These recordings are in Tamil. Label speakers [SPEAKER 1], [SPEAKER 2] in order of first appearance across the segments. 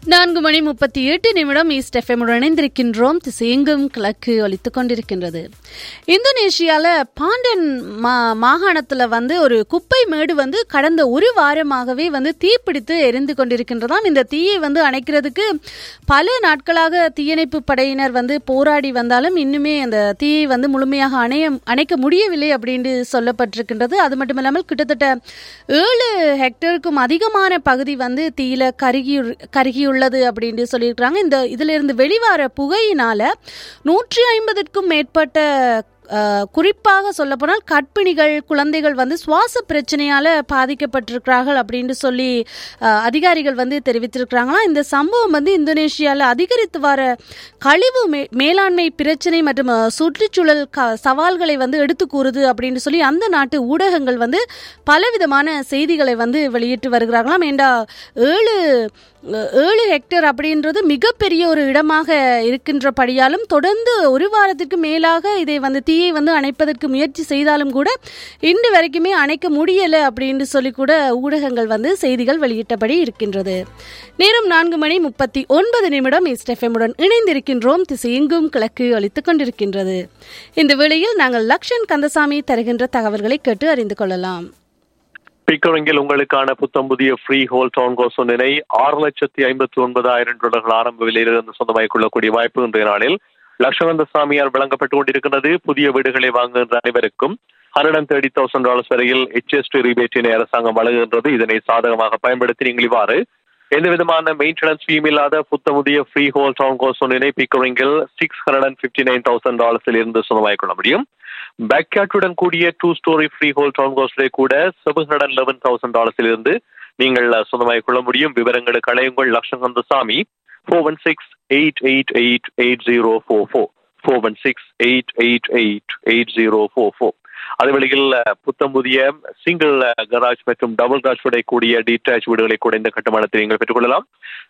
[SPEAKER 1] நான்கு மணி முப்பத்தி எட்டு நிமிடம் ஈஸ்ட் எஃப்எம்முடன் இணைந்திருக்கின்றோம் திசையெங்கும் கிழக்கு ஒலித்துக் கொண்டிருக்கின்றது இந்தோனேஷியால பாண்டன் மா மாகாணத்தில் வந்து ஒரு குப்பை மேடு வந்து கடந்த ஒரு வாரமாகவே வந்து தீப்பிடித்து எரிந்து கொண்டிருக்கின்றதாம் இந்த தீயை வந்து அணைக்கிறதுக்கு பல நாட்களாக தீயணைப்பு படையினர் வந்து போராடி வந்தாலும் இன்னுமே அந்த தீயை வந்து முழுமையாக அணைய அணைக்க முடியவில்லை அப்படின்னு சொல்லப்பட்டிருக்கின்றது அது மட்டும் இல்லாமல் கிட்டத்தட்ட ஏழு ஹெக்டருக்கும் அதிகமான பகுதி வந்து தீயில கருகி கருகியுள்ளது அப்படின்னு சொல்லியிருக்கிறாங்க இந்த இதுல இருந்து வெளிவர புகையினால நூற்றி ஐம்பதுக்கும் மேற்பட்ட அஹ், குறிப்பாக சொல்லப்போனால் கர்ப்பிணிகள் குழந்தைகள் வந்து சுவாச பிரச்சனையால பாதிக்கப்பட்டிருக்கிறார்கள் அப்படின்னு சொல்லி அஹ், அதிகாரிகள் வந்து தெரிவித்திருக்கிறாங்களாம் இந்த சம்பவம் வந்து இந்தோனேஷியாவில் அதிகரித்து வர கழிவு மே- மேலாண்மை பிரச்சனை மற்றும் அஹ், சுற்றுச்சூழல் க சவால்களை வந்து எடுத்து கூறுது அப்படின்னு சொல்லி அந்த நாட்டு ஊடகங்கள் வந்து பலவிதமான செய்திகளை வந்து வெளியிட்டு வருகிறார்களாம் ஏண்டா ஏழு அஹ், ஏழு ஹெக்டேர் அப்படின்றது மிகப்பெரிய ஒரு இடமாக இருக்கின்றபடியாலும் தொடர்ந்து ஒரு வாரத்திற்கு மேலாக இதை வந்து தீயை வந்து அணைப்பதற்கு முயற்சி செய்தாலும் கூட இன்று வரைக்குமே அணைக்க முடியலை அப்படின்னு சொல்லி கூட ஊடகங்கள் வந்து செய்திகள் வெளியிட்டபடி இருக்கின்றது நேரம் நான்கு மணி முப்பத்தி ஒன்பது நிமிடம் இஸ்டெஃபெமுடன் இணைந்திருக்கின்றோம் திசையெங்கும் கிழக்கு அளித்துக் கொண்டிருக்கின்றது இந்த வேளையில் நாங்கள் லக்ஷன் கந்தசாமி தருகின்ற தகவல்களை கேட்டு அறிந்து கொள்ளலாம்
[SPEAKER 2] பிக்கரிங்கில் உங்களுக்கான புத்தம் புதிய ஃப்ரீ ஹோல் டவுன் கோசோனினை ஆறு லட்சத்தி ஐம்பத்தி ஒன்பதாயிரம் டாலர்கள் ஆரம்ப விலையிலிருந்து சொந்தமாக்கிக் கொள்ளக்கூடிய வாய்ப்பு இன்றைய நாளில் லட்சகந்த சாமியார் வழங்கப்பட்டுக் கொண்டிருக்கிறது புதிய வீடுகளை வாங்குகின்ற அனைவருக்கும் hundred and thirty thousand dollars வரையில் ஹெச்எஸ்டி ரிபேட்டினை அரசாங்கம் வழங்குகின்றது இதனை சாதகமாக பயன்படுத்தி நீங்கள் இவ்வாறு எந்த விதமான மெயின்டெனன்ஸ் ஃபீம் இல்லாத புத்தமுதிய ஃப்ரீ ஹோல் டவுன் கோசோனினை பிக்கரிங்கில் six hundred and fifty nine thousand டாலர்ஸில் இருந்து சொந்தமாக்கிக் கொள்ள முடியும் பேக்யாட்டுடன் கூடிய two storey freehold town கோஸ்லே கூட செவன் ஹண்ட்ரட் லெவன் தௌசண்ட் டாலர்ஸில் இருந்து நீங்கள் சொந்தமாக்கிக் கொள்ள முடியும் விவரங்களுக்கு அழையுங்கள் Latchakantha Samy four one six eight eight eight eight zero four four four one six eight eight eight eight zero four four அதே வேளையில் புத்தம் புதிய சிங்கிள் கராஜ் மற்றும் டபுள் கராஜ் கூடிய டீடாச் வீடுகளை கூட இந்த கட்டுமானத்தை நீங்கள் பெற்றுக்கொள்ளலாம்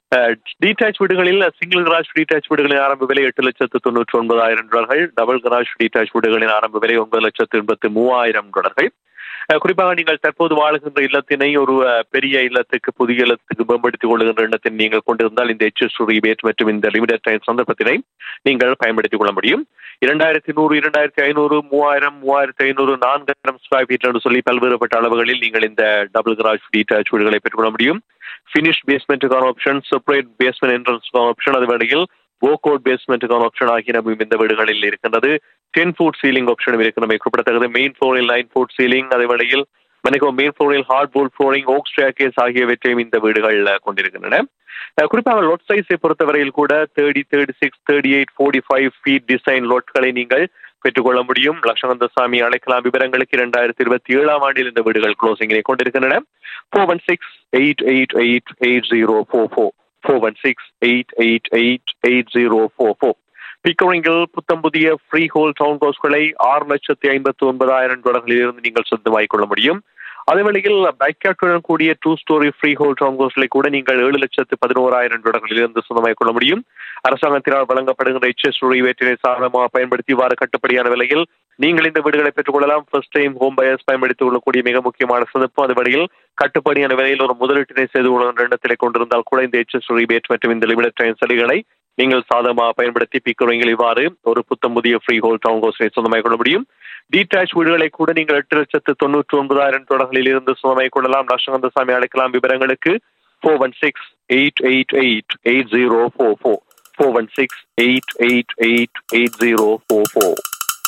[SPEAKER 2] டீடாச் வீடுகளில் சிங்கிள் கராஜ் டீடாச் வீடுகளின் ஆரம்ப விலை எட்டு லட்சத்து தொண்ணூற்றி ஒன்பதாயிரம் டாலர்கள் டபுள் கராஜ் டீடாச் வீடுகளின் ஆரம்ப விலை ஒன்பது லட்சத்து எண்பத்தி மூவாயிரம் டாலர்கள் அஹ் குறிப்பாக நீங்கள் தற்போது வாழுகின்ற இல்லத்தினை ஒரு அஹ், பெரிய இல்லத்துக்கு புதிய இல்லத்துக்கு மேம்படுத்திக் கொள்ளுகின்ற எண்ணத்தை நீங்கள் கொண்டிருந்தால் இந்த எச்எஸ் ரிபேட் மற்றும் இந்த லிமிடெட் டைம் சந்தர்ப்பத்தினை நீங்கள் பயன்படுத்திக் கொள்ள முடியும் இரண்டாயிரத்தி நூறு இரண்டாயிரத்தி ஐநூறு மூவாயிரம் மூவாயிரத்தி ஐநூறு நான்காயிரம் ஸ்கொயர் ஃபீட் என்று சொல்லி பல்வேறுபட்ட அளவுகளில் நீங்கள் இந்த டபுள் கிராஜ் டீடாச் வீடுகளை பெற்றுக்கொள்ள முடியும் ஃபினிஷ் பேஸ்மெண்ட்டுக்கான ஆப்ஷன் செப்பரேட் பேஸ்மெண்ட் என்ட்ரன்ஸ்க்கான ஆப்ஷன் அது வேளையில் ஓகோட் பேஸ்மெண்ட்டுக்கான ஆப்ஷன் ஆகியனவும் இந்த வீடுகளில் இருக்கின்றது டென் ஃபுட் சீலிங் ஆப்ஷனும் இருக்கிறமை குறிப்பிடத்தக்கது மெயின் ஃப்ளோரில் நைன் ஃபுட் சீலிங் அதே வேளையில் மணிக்கோ மெயின் ஃப்ளோரில் ஹார்ட் போல் ஃப்ளோரிங் ஓக் ஸ்டேர்கேஸ் ஆகியவற்றையும் இந்த வீடுகள் அஹ், கொண்டிருக்கின்றன அஹ், குறிப்பாக லோட் சைஸை பொறுத்தவரையில் கூட thirty thirty six thirty eight forty five feet design லோட்களை நீங்கள் பெற்றுக்கொள்ள முடியும் லட்சகந்த சாமி அழைக்கலாம் விவரங்களுக்கு இரண்டாயிரத்தி இருபத்தி ஏழாம் ஆண்டில் இந்த வீடுகள் க்ளோசிங்கினை கொண்டிருக்கின்றன four one six eight eight eight eight zero four four four one six eight eight eight eight zero four four பிக்கரிங்கில் புத்தம் புதிய ஃப்ரீ ஹோல் டவுன் ஹவுஸ்களை ஆறு லட்சத்தி ஐம்பத்தி ஒன்பதாயிரம் டாலர்களில் இருந்து நீங்கள் சொந்தமாக்கிக் கொள்ள முடியும் அதே வேளையில் பேக்கேட்டுடன் கூடிய two storey freehold town ஹவுஸ்களை கூட நீங்கள் ஏழு லட்சத்து பதினோராயிரம் டாலர்களில் இருந்து சொந்தமாக்கிக் கொள்ள முடியும் அரசாங்கத்தினால் வழங்கப்படுகின்ற எச்எஸ் வேற்றினை சாதனமாக பயன்படுத்தி இவ்வாறு கட்டுப்படியான விலையில் நீங்கள் இந்த வீடுகளை பெற்றுக்கொள்ளலாம் ஃபர்ஸ்ட் டைம் ஹோம் பயர்ஸ் பயன்படுத்திக் கொள்ளக்கூடிய மிக முக்கியமான சந்தர்ப்பம் அது வழியில் கட்டுப்படியான விலையில் ஒரு முதலீட்டினை செய்து கொள்கின்ற எண்ணத்திலே கொண்டிருந்தால் கூட இந்த எச்எஸ் ரிபேட் மற்றும் இந்த லிமிடெட் டைம் சலுகைகளை நீங்கள் சாதகமாக பயன்படுத்தி பிக்கரிங்கில் இவ்வாறு ஒரு புத்தம் புதிய ஃப்ரீ ஹோல் டவுன் ஹவுஸை சொந்தமாக்கிக் கொள்ள முடியும் டீடாச் வீடுகளை கூட நீங்கள் எட்டு லட்சத்து தொண்ணூற்றி ஒன்பதாயிரம் தொடர்களில் இருந்து சொந்தமாக்கிக் கொள்ளலாம் லட்சகந்த சாமி அழைக்கலாம் விவரங்களுக்கு four one six eight eight eight eight zero four four four one six eight eight eight eight zero four four